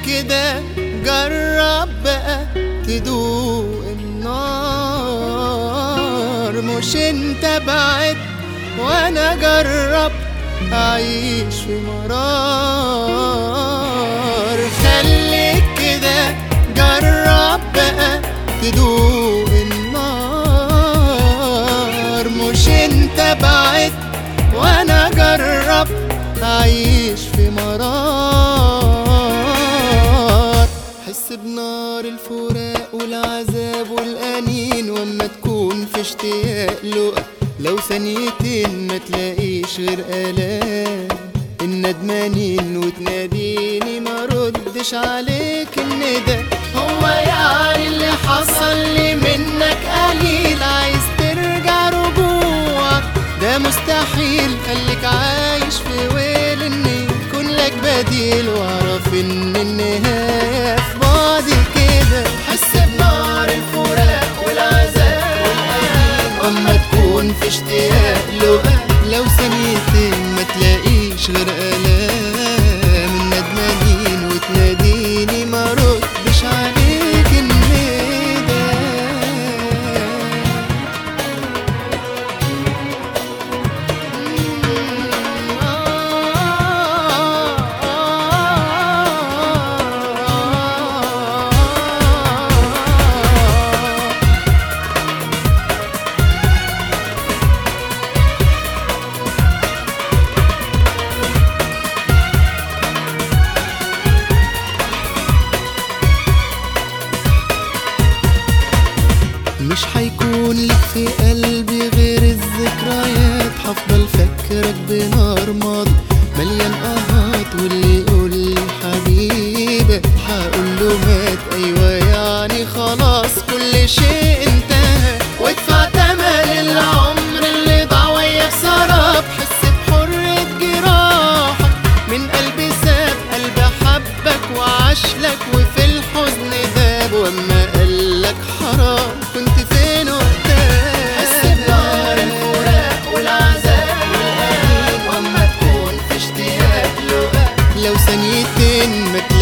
كده جرب بقى تدوق النار مش انت بعد وانا جرب اعيش في مرار خليك كده جرب بقى تدوق النار مش انت بعد وانا جرب اعيش في مرار حس بنار الفراق والعذاب والانين واما تكون في اشتياق لقى لو ثانيتين ما تلاقيش غير آلام الندمانين وتناديني ما ردش عليك الندى هو يعني اللي حصل لي منك قليل عايز ترجع رجوعك ده مستحيل خليك عايش في ويل ان يكون لك بديل واعرف ان النهاية في بعدي كده حس بنار الفراق والعذاب والألم اما تكون في اشتياق لقى لو ثانيتين ما تلاقيش غير آلام الندمانين وتناديني ما ردش عليك الندى مش هيكون لك في قلبي غير الذكريات هفضل فاكرك بنار ماضي مليان قهات واللي يقول لي حبيبي هقول له مات ايوه يعني خلاص كل شيء انتهى وادفع تمن العمر اللي ضاع وياك سراب حس بحرية جراحك من قلبي ساب قلبي حبك وعاشلك وفي الحزن داب واما قالك حرام كنت فين وقتها حس بنار الفراق والعذاب والأنين واما تكون في اشتياق لقاء لو ثانيتين ما